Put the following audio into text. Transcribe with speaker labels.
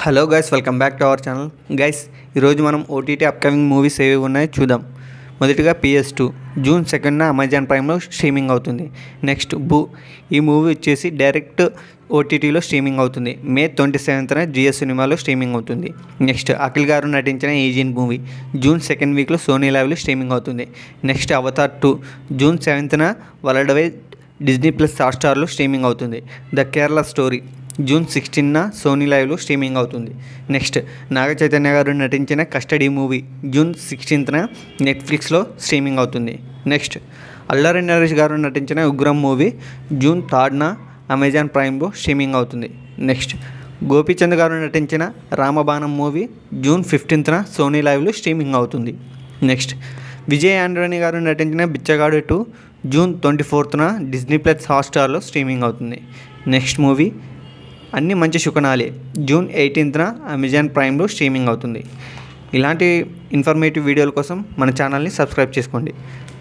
Speaker 1: hello guys welcome back to our channel guys ఈరోజు మనం OTT upcoming movies ఏవి ఉన్నాయో చూద్దాం మొదటిగా పిఎస్ టూ జూన్ సెకండ్న అమెజాన్ ప్రైమ్లో స్ట్రీమింగ్ అవుతుంది నెక్స్ట్ బూ ఈ మూవీ వచ్చేసి డైరెక్ట్ ఓటీటీలో స్ట్రీమింగ్ అవుతుంది మే ట్వంటీ సెవెంత్న జిఎస్ సినిమాలో స్ట్రీమింగ్ అవుతుంది నెక్స్ట్ అఖిల్ గారు నటించిన ఏజియన్ మూవీ జూన్ సెకండ్ వీక్లో సోనీ లైవ్లో స్ట్రీమింగ్ అవుతుంది నెక్స్ట్ అవతార్ టూ జూన్ సెవెంత్న వరల్డ్ వైడ్ డిజ్నీ ప్లస్ హాట్స్టార్లో స్ట్రీమింగ్ అవుతుంది the Kerala story June సిక్స్టీన్న Sony లైవ్లో స్ట్రీమింగ్ అవుతుంది నెక్స్ట్ నాగ చైతన్య గారు నటించిన కస్టడీ మూవీ జూన్ సిక్స్టీన్త్న నెట్ఫ్లిక్స్లో స్ట్రీమింగ్ అవుతుంది నెక్స్ట్ అల్లరి నరేష్ గారు నటించిన ఉగ్రం మూవీ జూన్ థర్డ్న అమెజాన్ ప్రైమ్లో స్ట్రీమింగ్ అవుతుంది నెక్స్ట్ గోపీచంద్ గారు నటించిన రామబాణం మూవీ జూన్ ఫిఫ్టీన్త్న సోనీ లైవ్లో స్ట్రీమింగ్ అవుతుంది నెక్స్ట్ విజయ్ ఆండ్రోని గారు నటించిన బిచ్చగాడు టూ జూన్ ట్వంటీ ఫోర్త్న డిజ్నీ ప్లస్ హాట్స్టార్లో స్ట్రీమింగ్ అవుతుంది నెక్స్ట్ మూవీ అన్ని మంచి శుకనాలే జూన్ ఎయిటీన్త్న అమెజాన్ ప్రైమ్లో స్ట్రీమింగ్ అవుతుంది ఇలాంటి ఇన్ఫర్మేటివ్ వీడియోల కోసం మన ఛానల్ని సబ్స్క్రైబ్ చేసుకోండి